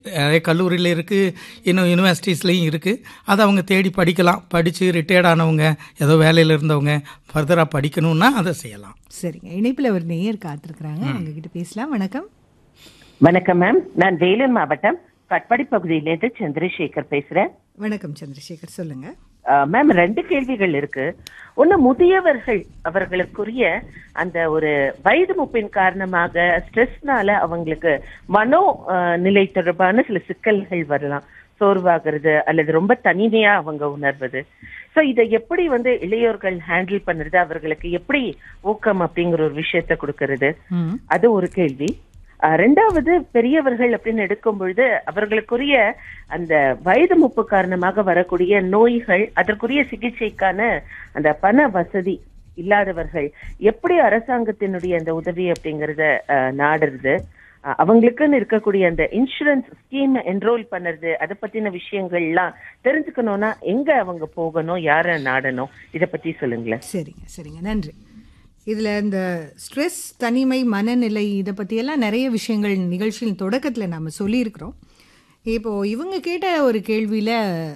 நிறைய கல்லூரியில் இருக்குது இன்னும் யூனிவர்சிட்டிஸ்லேயும் இருக்குது அதை அவங்க தேடி படிக்கலாம் படித்து ரிட்டையர்ட் ஆனவங்க ஏதோ வேலையில் இருந்தவங்க ஃபர்தராக படிக்கணும்னா அதை செய்யலாம் சரிங்க இணைப்பில் ஒரு நேயர் காத்திருக்கிறாங்க அவங்க கிட்ட பேசலாம் வணக்கம் வணக்கம் மேம் நான் வேலூர் மாவட்டம் கட்பாடி பகுதியிலேருந்து சந்திரசேகர் பேசுறேன் வணக்கம் சந்திரசேகர் சொல்லுங்க அஹ், மேம் ரெண்டு கேள்விகள் இருக்கு ஒண்ணு முதியவர்கள் அவர்களுக்குரிய அந்த ஒரு வயது முப்பின் காரணமாக ஸ்ட்ரெஸ்னால அவங்களுக்கு மனோ அஹ், நிலை தொடர்பான சில சிக்கல்கள் வரலாம் சோர்வாகிறது அல்லது ரொம்ப தனிமையா அவங்க உணர்வது சோ இதை எப்படி வந்து இளையோர்கள் ஹேண்டில் பண்ணுறது அவர்களுக்கு எப்படி ஊக்கம் அப்படிங்கிற ஒரு விஷயத்த கொடுக்கறது ம் அது ஒரு கேள்வி அஹ் ரெண்டாவது பெரியவர்கள் அப்படின்னு எடுக்கும் பொழுது அவர்களுக்குரிய அந்த வயது முப்பு காரணமாக வரக்கூடிய நோய்கள் அதற்குரிய சிகிச்சைக்கான அந்த பண வசதி இல்லாதவர்கள் எப்படி அரசாங்கத்தினுடைய அந்த உதவி அப்படிங்கறத அஹ், நாடுறது அஹ், அவங்களுக்குன்னு இருக்கக்கூடிய அந்த இன்சூரன்ஸ் ஸ்கீம் என்ரோல் பண்ணுறது அதை பத்தின விஷயங்கள்லாம் தெரிஞ்சுக்கணும்னா எங்க அவங்க போகணும் யாரை நாடணும் இத பத்தி சொல்லுங்களேன் சரிங்க சரிங்க நன்றி இதில் இந்த ஸ்ட்ரெஸ் தனிமை மனநிலை இதை பற்றியெல்லாம் நிறைய விஷயங்கள் நிகழ்ச்சியின் தொடக்கத்தில் நாம் சொல்லியிருக்கிறோம் இப்போது இவங்க கேட்ட ஒரு கேள்வியில்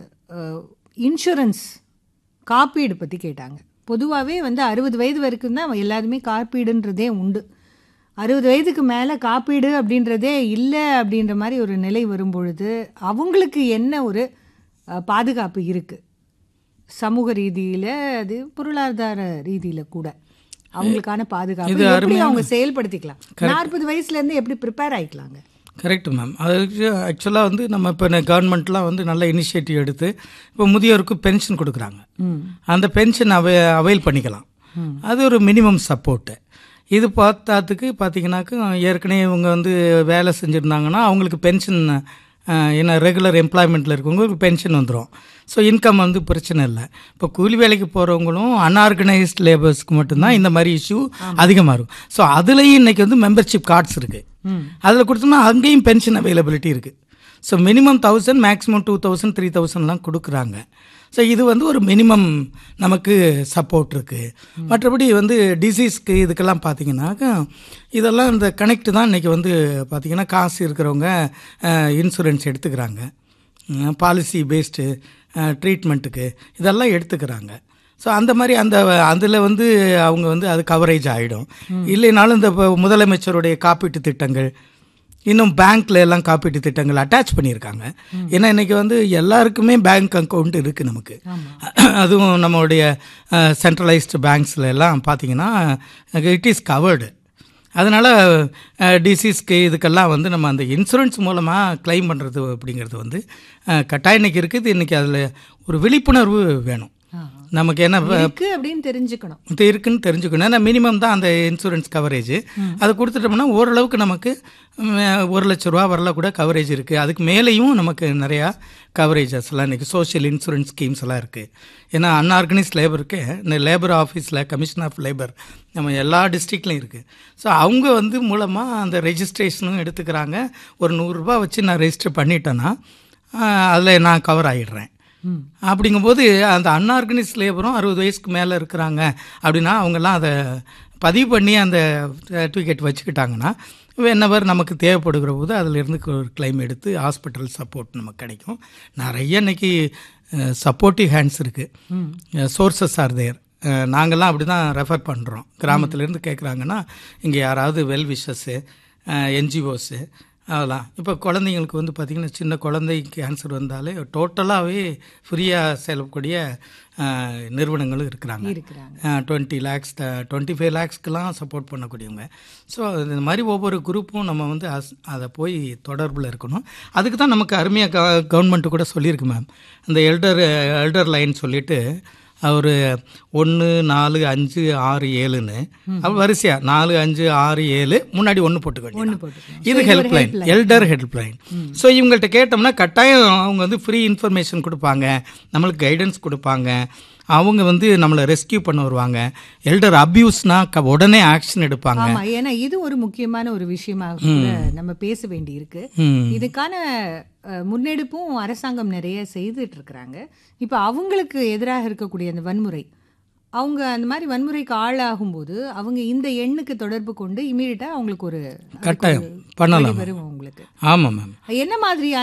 இன்சூரன்ஸ் காப்பீடு பற்றி கேட்டாங்க பொதுவாகவே வந்து அறுபது வயது வரைக்கும் தான் எல்லாருமே காப்பீடுன்றதே உண்டு அறுபது வயதுக்கு மேலே காப்பீடு அப்படின்றதே இல்லை அப்படின்ற மாதிரி ஒரு நிலை வரும்பொழுது அவங்களுக்கு என்ன ஒரு அஹ், பாதுகாப்பு இருக்குது சமூக ரீதியில அது பொருளாதார ரீதியில கூட அவங்களுக்கான பாதுகாப்பு இது எப்படி அருமையான- அவங்க செயல்படுத்திக்கலாம் நாற்பது வயசுல இருந்து எப்படி ப்ரிப்பேர் ஆயிக்கலாங்க கரெக்ட் மேம் அதுக்கு ஆக்சுவலாக வந்து நம்ம இப்போ கவர்மெண்ட்லாம் வந்து நல்ல இனிஷியேட்டிவ் எடுத்து இப்போ முதியோருக்கு பென்ஷன் கொடுக்குறாங்க அந்த பென்ஷன் அவை அவைல் பண்ணிக்கலாம் அது ஒரு மினிமம் சப்போர்ட்டு இது பார்த்தாத்துக்கு பார்த்தீங்கன்னாக்கா ஏற்கனவே இவங்க வந்து வேலை செஞ்சுருந்தாங்கன்னா அவங்களுக்கு பென்ஷன் என்ன ரெகுலர் எம்ப்ளாய்மெண்ட்டில் இருக்கவங்களுக்கு பென்ஷன் வந்துடும் ஸோ இன்கம் வந்து பிரச்சனை இல்லை இப்போ கூலி வேலைக்கு போகிறவங்களும் அன்ஆர்கனைஸ்ட் லேபர்ஸ்க்கு மட்டும்தான் இந்த மாதிரி இஷ்யூ அதிகமாக இருக்கும் ஸோ அதுலேயும் இன்னைக்கு வந்து மெம்பர்ஷிப் கார்ட்ஸ் இருக்குது அதில் கொடுத்தோம்னா அங்கேயும் பென்ஷன் அவைலபிலிட்டி இருக்குது so minimum thousand maximum two thousand three தௌசண்ட்லாம் கொடுக்குறாங்க ஸோ இது வந்து ஒரு மினிமம் நமக்கு சப்போர்ட் இருக்குது மற்றபடி வந்து டிசீஸ்க்கு இதுக்கெல்லாம் பார்த்தீங்கன்னாக்கா இதெல்லாம் இந்த கனெக்ட் தான் இன்றைக்கி வந்து பார்த்தீங்கன்னா காசு இருக்கிறவங்க இன்சூரன்ஸ் எடுத்துக்கிறாங்க பாலிசி பேஸ்டு ட்ரீட்மெண்ட்டுக்கு இதெல்லாம் எடுத்துக்கிறாங்க ஸோ அந்த மாதிரி அந்த அதில் வந்து அவங்க வந்து அது கவரேஜ் ஆகிடும் இல்லைனாலும் இந்த இப்போ முதலமைச்சருடைய காப்பீட்டு திட்டங்கள் இன்னும் பேங்க்ல எல்லாம் காப்பீட்டு திட்டங்கள் அட்டாச் பண்ணியிருக்காங்க ஏன்னா இன்னைக்கு வந்து எல்லாருக்குமே பேங்க் அக்கௌண்ட் இருக்குது நமக்கு அதுவும் நம்மளுடைய சென்ட்ரலைஸ்டு பேங்க்ஸில் எல்லாம் பார்த்தீங்கன்னா இட் இஸ் கவர்டு அதனால் டிசீஸ்க்கு இதுக்கெல்லாம் வந்து நம்ம அந்த இன்சூரன்ஸ் மூலமாக க்ளைம் பண்ணுறது அப்படிங்கிறது வந்து அஹ், கட்டாயம் இன்னைக்கு இருக்குது இன்றைக்கி அதில் ஒரு விழிப்புணர்வு வேணும் நமக்கு என்ன இருக்கு அப்படின்னு தெரிஞ்சுக்கணும் இது இருக்குன்னு தெரிஞ்சுக்கணும் ஏன்னா மினிமம் தான் அந்த இன்சூரன்ஸ் கவரேஜ் அதை கொடுத்துட்டோம்னா ஓரளவுக்கு நமக்கு ம், ஒரு லட்ச ரூபா வரல கூட கவரேஜ் இருக்குது அதுக்கு மேலேயும் நமக்கு நிறையா கவரேஜஸ் எல்லாம் இன்றைக்கி சோஷியல் இன்சூரன்ஸ் ஸ்கீம்ஸ் எல்லாம் இருக்குது ஏன்னா அன்ஆர்கனைஸ் லேபருக்கு இந்த லேபர் ஆஃபீஸில் கமிஷன் ஆஃப் லேபர் நம்ம எல்லா டிஸ்ட்ரிக்ட்லையும் இருக்குது ஸோ அவங்க வந்து மூலமாக அந்த ரெஜிஸ்ட்ரேஷனும் எடுத்துக்கிறாங்க ஒரு நூறுரூபா வச்சு நான் ரெஜிஸ்டர் பண்ணிட்டேன்னா அதில் நான் கவர் ஆகிடுறேன் அப்படிங்கும்போது அந்த அன்ஆர்கனைஸ் லேபரும் அறுபது வயசுக்கு மேலே இருக்கிறாங்க அப்படின்னா அவங்கெல்லாம் அதை பதிவு பண்ணி அந்த சர்டிஃபிகேட் வச்சுக்கிட்டாங்கன்னா வென்னவர் நமக்கு தேவைப்படுகிற போது அதிலிருந்து ஒரு கிளைம் எடுத்து ஹாஸ்பிட்டல் சப்போர்ட் நமக்கு கிடைக்கும் நிறைய இன்னைக்கு சப்போர்ட்டிவ் ஹேண்ட்ஸ் இருக்குது சோர்சஸ் ஆர் தேர் நாங்கள்லாம் அப்படி தான் ரெஃபர் பண்ணுறோம் கிராமத்துலேருந்து கேட்குறாங்கன்னா இங்கே யாராவது வெல் விஷஸ்ஸு என்ஜிஓஸு அதெல்லாம் இப்போ குழந்தைங்களுக்கு வந்து பார்த்திங்கன்னா சின்ன குழந்தை கேன்சர் வந்தாலே டோட்டலாகவே ஃப்ரீயாக செல்லக்கூடிய அஹ், நிறுவனங்களும் இருக்கிறாங்க இருக்கிறாங்க டுவெண்ட்டி லேக்ஸ் டுவெண்ட்டி ஃபைவ் லேக்ஸ்க்கெலாம் சப்போர்ட் பண்ணக்கூடியவங்க ஸோ இந்த மாதிரி ஒவ்வொரு குரூப்பும் நம்ம வந்து அஸ்- அதை போய் தொடர்பில் இருக்கணும் அதுக்கு தான் நமக்கு அருமையாக க கவர்மெண்ட்டு கூட சொல்லியிருக்கு மேம் இந்த எல்டர் எல்டர் லைன் சொல்லிட்டு ஒரு ஒன்று நாலு அஞ்சு ஆறு ஏழுன்னு அப்ப வரிசையா நாலு அஞ்சு ஆறு ஏழு முன்னாடி ஒன்று போட்டுக்க வேண்டியது போட்டுக்கணும். இது help line elder help line so இவங்கள்ட்ட கேட்டோம்னா கட்டாயம் அவங்க வந்து ஃப்ரீ இன்ஃபர்மேஷன் கொடுப்பாங்க நம்மளுக்கு கைடன்ஸ் கொடுப்பாங்க அவங்க வந்து நம்மளை ரெஸ்கியூ பண்ண வருவாங்க எல்டர் அபியூஸ்னா உடனே ஆக்ஷன் எடுப்பாங்க ஆமா ஏன்னா இது ஒரு முக்கியமான ஒரு விஷயமா கூட நம்ம பேச வேண்டி இருக்கு ம். இதுக்கான அஹ், முன்னெடுப்பும் அரசாங்கம் நிறைய செய்துட்டு இருக்கிறாங்க இப்போ அவங்களுக்கு எதிராக இருக்கக்கூடிய அந்த வன்முறை அவங்க அந்த மாதிரி வன்முறைக்கு ஆளாகும்போது அவங்க இந்த எண்ணுக்கு தொடர்பு கொண்டு இமீடியட்டா அவங்களுக்கு ஒரு கட்டாயம் அதுக்கு ஒரு பண்ணலாம் வழி வரும் அவங்களுக்கு ஆமாம் மேம் என்ன மாதிரி